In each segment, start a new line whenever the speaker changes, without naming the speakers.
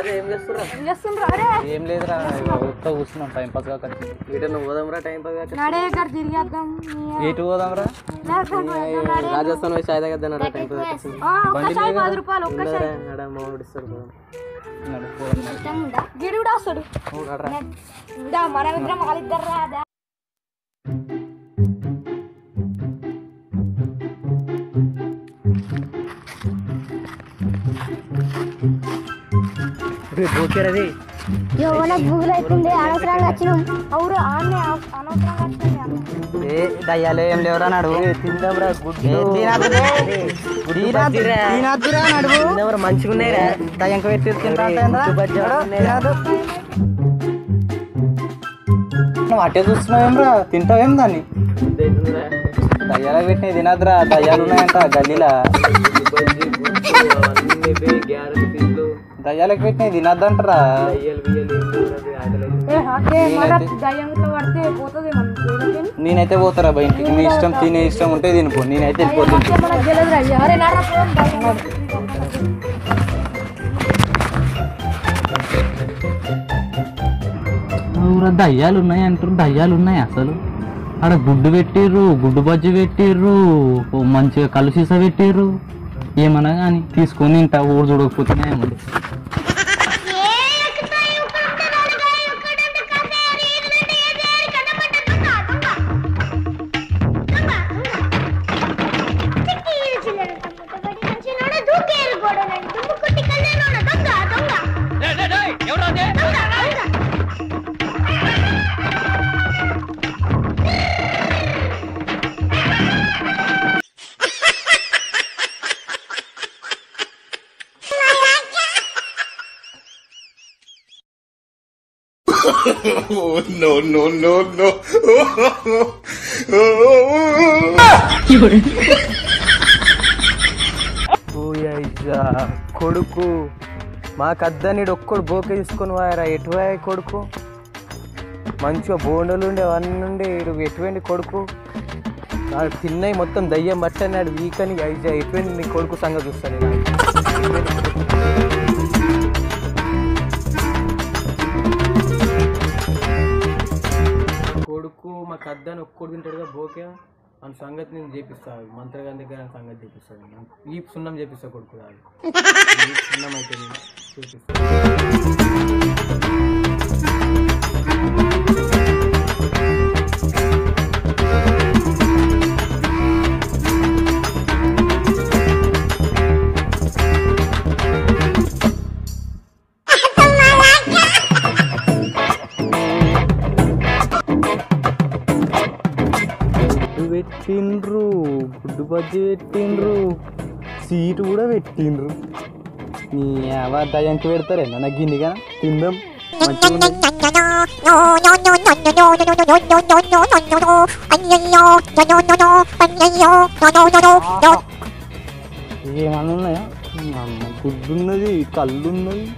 ఏం చేస్తున్నా
ఏం చేస్తుండ్రు అరే
ఏం లేదురా ఉత్త కూర్చున్నాం టైం పాస్ కాక
వీటిని పోదాంరా టైం పాస్
నడే ఇక్కడ తిరిగేద్దాం
ఎటు పోదాంరా
రాజస్థాన్ పోయి సాయి దగ్గర తిన్నారా టైం పాస్
ఆ, ఒక్క చాయ్ పది రూపాయలు ఒక్క చాయ్
ఆడ మామిడి ఇస్తారు పోదాం
నడు, పోదాం.
గిడి కూడా వస్తాడు ఇంకా మన ఇద్దరం వాళ్ళిద్దరు రాదా
ఓకేరది
నాకు గూగుల్ అవుతుంది అనవసరంగా వచ్చినాం అవురు ఆన్నే అనవసరంగా వచ్చింది
ఏ దయ్యాలు ఏం లేవురా నడు
తిందాంరా గుడ్
తినద్దురా నడువు
తిందాంరా మంచిగా ఉన్నాయిరా
దయ్యంక పెట్టి తింటా నువ్వు అట్టే చూస్తున్నావేమ్రా తింటావేం దాన్ని దయ్యాలకు పెట్టినవి తినద్దురా దయ్యాలు ఉన్నాయంట గల్లీలా
గ్యారెంటీ పీసులు
దయ్యాలకు పెట్టినవి తినద్దంటరా
అయ్యలు బియ్యలు ఏం లేవురా, ఆకలి
ఏ హాకే మళ్ళా దయ్యంతో పడితే పోతుంది మనం చూడలేం.
నేనైతే పోతారా బయటికి నీ ఇష్టం తినే ఇష్టం ఉంటే తినిపో నేనైతే వెళ్ళిపోతుంది
హాకే మనకు తెలియదు రా అరే నర్రా పోదాం దయ్యం.
ఊర దయ్యాలు ఉన్నాయి అంటారు దయ్యాలు ఉన్నాయి అసలు ఆడ గుడ్డు పెట్టిర్రు గుడ్డు బజ్జి పెట్టిర్రు ఓ మంచిగా కళ్ళు సీస పెట్టిర్రు ఏమన్నా కానీ తీసుకొని ఇంట ఊరు చూడకపోతేనే ఏమన్నా
ఓయ్యా కొడుకు మా కద్దనిడు ఒక్కడు బోకే తీసుకొని పోయారా ఎటువై కొడుకు మంచిగా బోండలు ఉండే అవన్నీ ఉండే ఈడు ఎటువంటి కొడుకు ఆడు తిన్నవి మొత్తం దయ్యం పట్టన్నాడు వీకని అయితే ఎటువంటి నీ కొడుకు సంగతి చూస్తాను నేను కొడుకు మా కద్దని ఒక్కడు తింటాడుగా బోకే అని సంగతి నేను చేపిస్తాను మంత్రగాని దగ్గర ఆయన సంగతి చేపిస్తాను ఈ సున్నం చేపిస్తా కొడుకు కాదు ఈ సున్నం అయితే నేను చేపిస్తాను గుడ్డు పెట్టిండ్రు గుడ్డు బజ్జి పెట్టిండ్రు సీటు కూడా పెట్టిండ్రు నీ అవ దయ్యంకి పెడతారే నాకు గిన్నెగా తిందాం మంచిగా ఉన్నది. ఏమన్నా ఉన్నాయా అమ్మ గుడ్డు ఉన్నది కళ్ళు ఉన్నది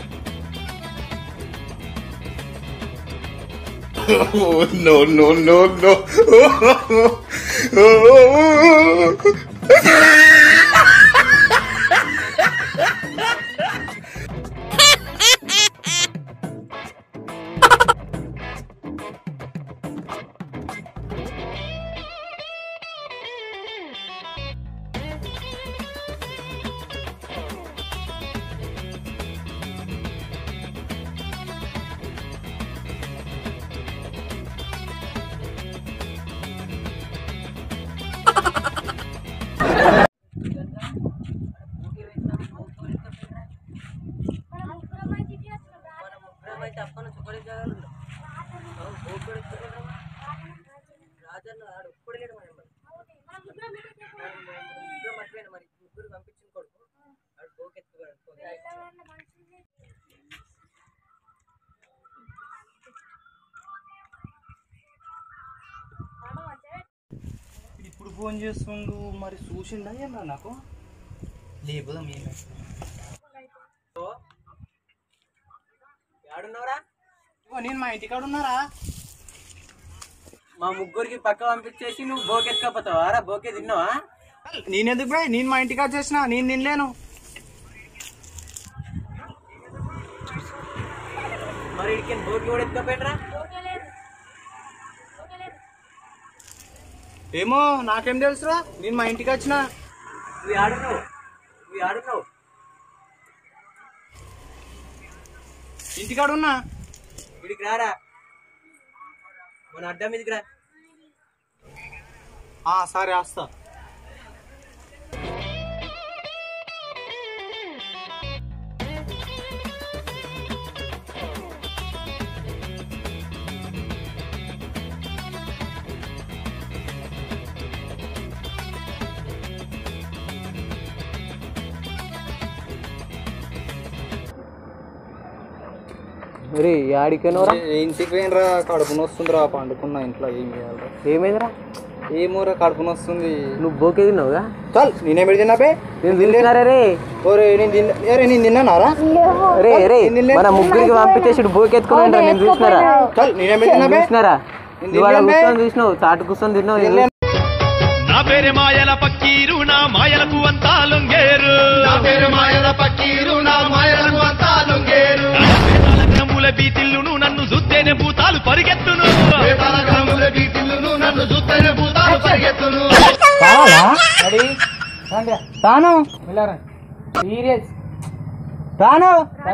ఇప్పుడు ఫోన్ చేస్తుండు మరి చూసిండా ఏమరా నాకు లేపుదాం ఏమి నేను మా ఇంటికాడ ఉన్నారా మా ముగ్గురికి పక్క పంపించేసి నువ్వు బోకే ఎత్తుకపోతావా రా బోకే తిన్నావా
నేనెందుకు బాయ్ నేను మా ఇంటికాడ చేసిన నేను తినలేను
మరి ఇడికి బోకి కూడా ఎత్తుకపోయినరా
ఏమో నాకేం తెలుసురా నేను మా ఇంటికి వచ్చిన
నువ్వు ఆడున్నావు నువ్వు ఆడున్నావు
ఇంటికాడ ఉన్నా
ఇడికి రారా మన అడ్డా మీదకి రా
ఆ, సరే వస్తా
మరి ఆడికనోరా
ఏ ఇంటికి పోయినరా కడుపు నొస్తుందిరా పండుకున్నా ఇంట్లో ఏం చేయాలరా
ఏమైందిరా
ఏమోరా కడుపు నొస్తుంది
నువ్వు బోకే తిన్నావుగా
చల్ నేనేం పెడి తిన్నా బే
నేను తింటున్నారా రే
ఓరే నేను తిన్నా అరే నేను తిన్నానారా
రే రే మన ముగ్గురికి పంపించేసి బోకెత్తుకున్నాడు నేను చూసినారా
చల్ నేనేం పెడి తిన్నా బే
చూసినారా నువ్వు అలా కూర్చొని చూసినావు చాటు కూర్చొని తిన్నావు నేను
నా పేరు మాయల పక్కీరు నా మాయలకు అంతా లొంగేరు నా పేరు మాయల పక్కీరు నా మాయలకు అంతా లొంగేరు గ్రముల బీతిల్లును నన్ను చూస్తేనే భూతాలు పరిగెత్తును గ్రముల బీతిల్లును నన్ను చూస్తేనే భూతాలు పరిగెత్తును
తాను సీరియస్ తాను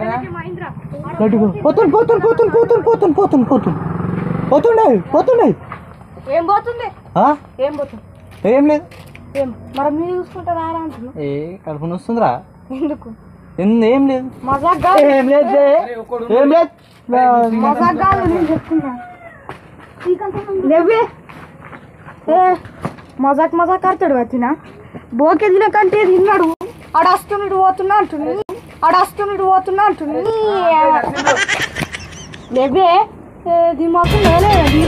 పోతున్ పోతున్ పోతున్ పోతున్ పోతున్ పోతున్ పోతున్ పోతుండే పోతుండే
ఏం పోతుంది
ఆ?
ఏం పోతుంది
ఏం లేదు
ఏం మరి మీరు చూసుకుంటే రారా అంటున్నా
ఏ కడుపు నొస్తుందిరా
ఎందుకు
ఎన్- ఏం లేదు
మజాక్ కాదు
ఏం లేదు బే. ఏం లేదు
మజాక్ కాదు నేను చెప్తున్నా లేవే ఏ మజాక్ మజాక్ ఆడతాడు వచ్చిన బోకే తినకంటే తిన్నాడు ఆడ అష్టమిడు పోతున్నా అంటుంది ఆడ అష్టమిడు పోతున్నా అంటుంది లేవే ఏ, దీని మొత్తం లేలే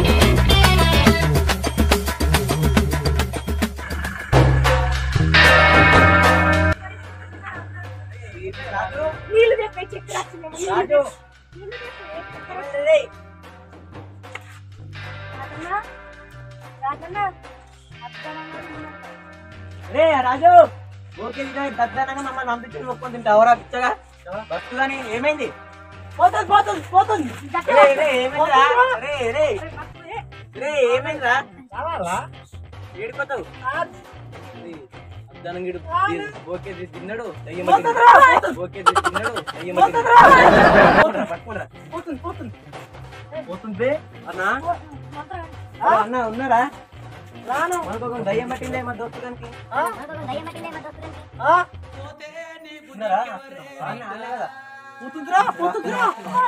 నీళ్ళు తెప్పే చక్కెర
రే రాజు ఓకే దద్దనంగా మమ్మల్ని పంపించి ఒప్పుకొని తింటా ఎవరా పిచ్చగా బస్సు కానీ ఏమైంది పోతుంది పోతుంది పోతుంది రే రే ఏమైందిరా రే రే రే ఏమైందిరా ఏడిపోతావు అద్దనంగిడు ఓకే తిన్నాడు దయ్యం పట్టింది. ఓకే తిన్నాడు దయ్యం పట్టింది. పట్టుకోరా పోతుంది పోతుంది పోతుంది బే. అన్నా ఓ అన్న ఉన్నారా రాను మనకు ఒక దయ్యం పట్టిందే మా దోస్తు గానికి ఉన్నారా అన్న, అన్న కదా. పోతుందిరా పోతుందిరా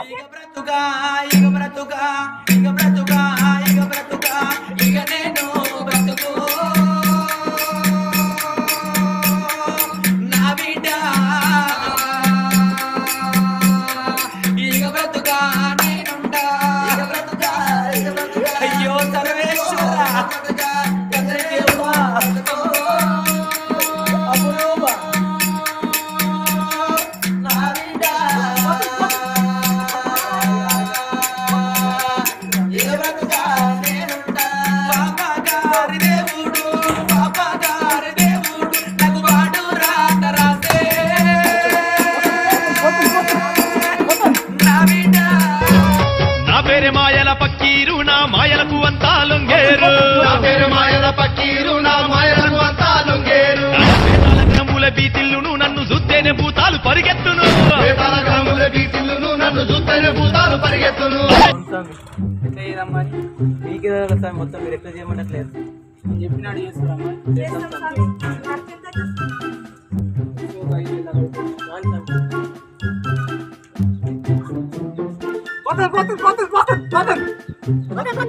నా పేరు మాయల పక్కీరు నా మాయలకు అంతా లొంగేరు నా పేరు మాయల పక్కీరు నా మాయలకు అంతా లొంగేరు గ్రముల బీతిల్లును నన్ను చూస్తేనే భూతాలు పరిగెత్తును గ్రముల బీతిల్లును నన్ను చూస్తేనే భూతాలు పరిగెత్తును
ఎట్లా చేయదమ్మా అని మీకే తెలుసా మొత్తం మీరు ఎట్లా చేయమన్నట్లేదు నేను చెప్పినాడు చేస్తారమ్మా పోతుంది పోతుంది పోతుంది పోతుంది పోతుంది